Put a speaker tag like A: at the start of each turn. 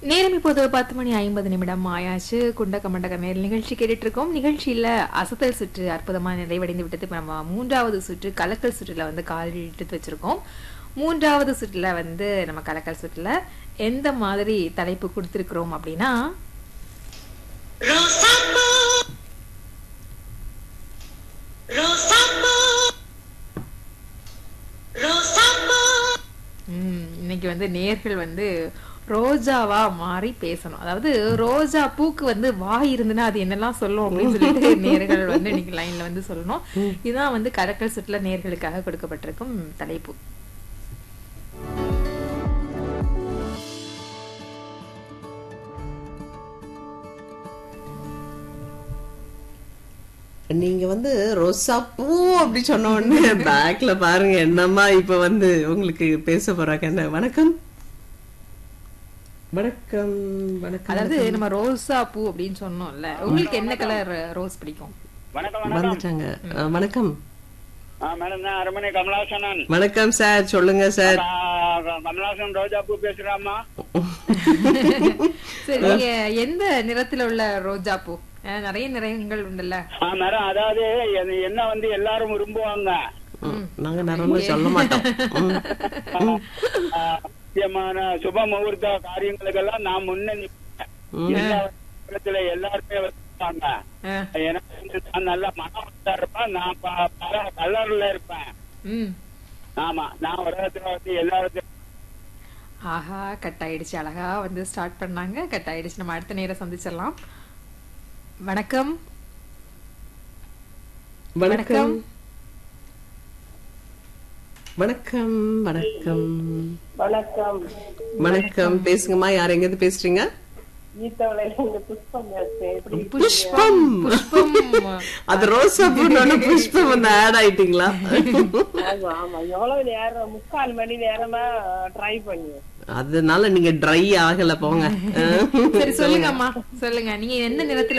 A: நேரம் இப்போது பத்து மணி ஐம்பது நிமிடம் ஆயாச்சு குண்டக்க மண்டக நேர் நிகழ்ச்சி கேட்டுட்டு இருக்கோம் நிகழ்ச்சியில அசத்தல் சுற்று அற்புதமா நிறைவடைந்து விட்டது இப்ப நம்ம மூன்றாவது சுற்று கலக்கல் சுற்றுல வந்து கால் எடுத்து வச்சிருக்கோம் மூன்றாவது சுற்றுல வந்து நம்ம கலக்கல் சுற்றுல எந்த மாதிரி தலைப்பு கொடுத்திருக்கிறோம் அப்படின்னா
B: ரோசாப்பூ ரோசாப்பூ ரோசாப்பூ
A: ம், இன்னைக்கு வந்து நேர்கள் வந்து ரோஜாவா மாறி பேசணும் அதாவது ரோஜா பூக்கு வந்து வாய் இருந்துன்னா அது என்னெல்லாம் சொல்லும் அப்படின்னு சொல்லிட்டு நேர்கள் வந்து இன்னைக்கு லைன்ல வந்து சொல்லணும் இதுதான் வந்து கலக்கல் சுற்றுல நேர்களுக்காக கொடுக்கப்பட்டிருக்கும் தலைப்பு
C: நீங்க வந்து ரோசா பூ அப்படி சொன்ன உடனே பேக்ல பாருங்க என்னம்மா இப்ப வந்து உங்களுக்கு பேச போறாங்க என்ன வணக்கம் வணக்கம் வணக்கம்
A: அதாவது நம்ம ரோசா பூ அப்படின்னு சொன்னோம்ல உங்களுக்கு என்ன கலர் ரோஸ் பிடிக்கும்
D: வணக்கம் வணக்கம்
C: வந்துட்டாங்க அஹ், வணக்கம்
D: ஆ, மேடம் நான் அரமனை கமலாசனன்
C: வணக்கம் சார் சொல்லுங்க சார்
D: ஆ, கமலாசன் ரோஜா பூ பேசுறாமா
A: சரி நீங்க எந்த நிறத்துல உள்ள ரோஜா பூ அஹ், நிறைய நிறங்கள் உண்டுல்ல
D: ஆ, மேடம் அதாவது என்ன- என்ன வந்து எல்லாரும் விரும்புவாங்க
C: ம், நாங்க நிறைய சொல்ல மாட்டோம் ம்,
D: ஆ, முக்கியமான சுப முகூர்த்த காரியங்களுக்கெல்லாம் நான் முன்ன நிப்பேன். எல்லா இடத்துல எல்லாருமே வருவாங்க
A: அஹ்,
D: எனக்கு வந்து நான் நல்ல மனவத்தா இருப்பேன் நான் ப- பல கலர்ல இருப்பேன்
A: ம்
D: ஆமா நான் ஒரு இடத்துல வந்து எல்லா இடத்துல
A: ஆஹா கட் ஆயிடுச்சு அழகா வந்து ஸ்டார்ட் பண்ணாங்க கட் ஆயிடுச்சு நம்ம அடுத்த நேரம் சந்திச்சிடலாம் வணக்கம்
C: வணக்கம் வணக்கம் வணக்கம்
E: வணக்கம்
C: வணக்கம் பேசுங்கம்மா யார் எங்க இருந்து பேசுறீங்க
E: கீதாவில இருந்து புஷ்பம் பேசுறேன் எப்படி
C: புஷ்பம்
A: புஷ்பம்
C: அது ரோசா பூனோட புஷ்பம் வந்து ஆட் ஆயிட்டீங்களா
E: ஆமா ஆமா எவ்வளவு நேரம் முக்கால் மணி நேரமா ட்ரை பண்ணி
C: அதனால நீங்க ட்ரை ஆகல போங்க
A: சரி சொல்லுங்க அம்மா சொல்லுங்க நீங்க எந்த நிறத்துல